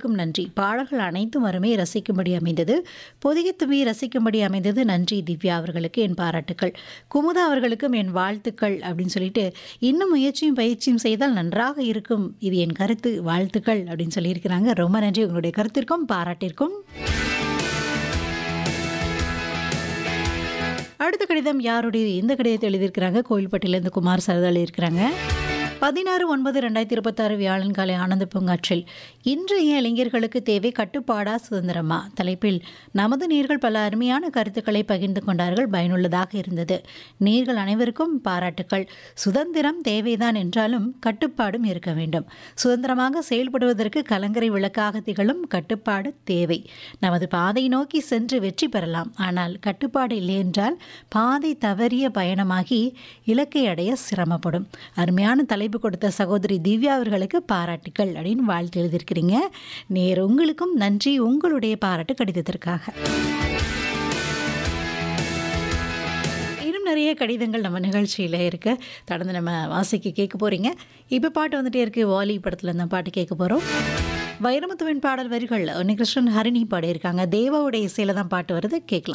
அனைவருக்கும் நன்றி பாடல்கள் அனைத்தும் அருமே ரசிக்கும்படி அமைந்தது பொதிகைத்துமே ரசிக்கும்படி அமைந்தது நன்றி திவ்யா அவர்களுக்கு என் பாராட்டுக்கள் குமுதா அவர்களுக்கும் என் வாழ்த்துக்கள் அப்படின்னு சொல்லிட்டு இன்னும் முயற்சியும் பயிற்சியும் செய்தால் நன்றாக இருக்கும் இது என் கருத்து வாழ்த்துக்கள் அப்படின்னு சொல்லியிருக்கிறாங்க ரொம்ப நன்றி உங்களுடைய கருத்திற்கும் பாராட்டிற்கும் அடுத்த கடிதம் யாருடைய இந்த கடிதத்தை எழுதியிருக்கிறாங்க கோயில்பட்டியிலேருந்து குமார் சரதால் இருக்கிறாங்க பதினாறு ஒன்பது ரெண்டாயிரத்தி இருபத்தாறு வியாழன் காலை ஆனந்த பூங்காற்றில் இன்றைய இளைஞர்களுக்கு தேவை கட்டுப்பாடா சுதந்திரமா தலைப்பில் நமது நேர்கள் பல அருமையான கருத்துக்களை பகிர்ந்து கொண்டார்கள் பயனுள்ளதாக இருந்தது நேர்கள் அனைவருக்கும் பாராட்டுக்கள் சுதந்திரம் தேவைதான் என்றாலும் கட்டுப்பாடும் இருக்க வேண்டும் சுதந்திரமாக செயல்படுவதற்கு கலங்கரை விளக்காக திகழும் கட்டுப்பாடு தேவை நமது பாதை நோக்கி சென்று வெற்றி பெறலாம் ஆனால் கட்டுப்பாடு இல்லை என்றால் பாதை தவறிய பயணமாகி இலக்கை அடைய சிரமப்படும் அருமையான தலைப்பு கொடுத்த சகோதரி திவ்யா அவர்களுக்கு பாராட்டுக்கள் அப்படின்னு வாழ்த்து எழுதியிருக்கிறீங்க நேர் உங்களுக்கும் நன்றி உங்களுடைய பாராட்டு கடிதத்திற்காக இன்னும் நிறைய கடிதங்கள் நம்ம நிகழ்ச்சியில் இருக்கு தொடர்ந்து நம்ம வாசிக்க கேட்க போறீங்க இப்போ பாட்டு வந்துட்டே இருக்கு வாலி படத்தில் இந்த பாட்டு கேட்க போகிறோம் வைரமுத்துவின் பாடல் வரிகள் உன்னிகிருஷ்ணன் ஹரிணி பாடியிருக்காங்க தேவாவுடைய இசையில தான் பாட்டு வருது கேட்கலாம்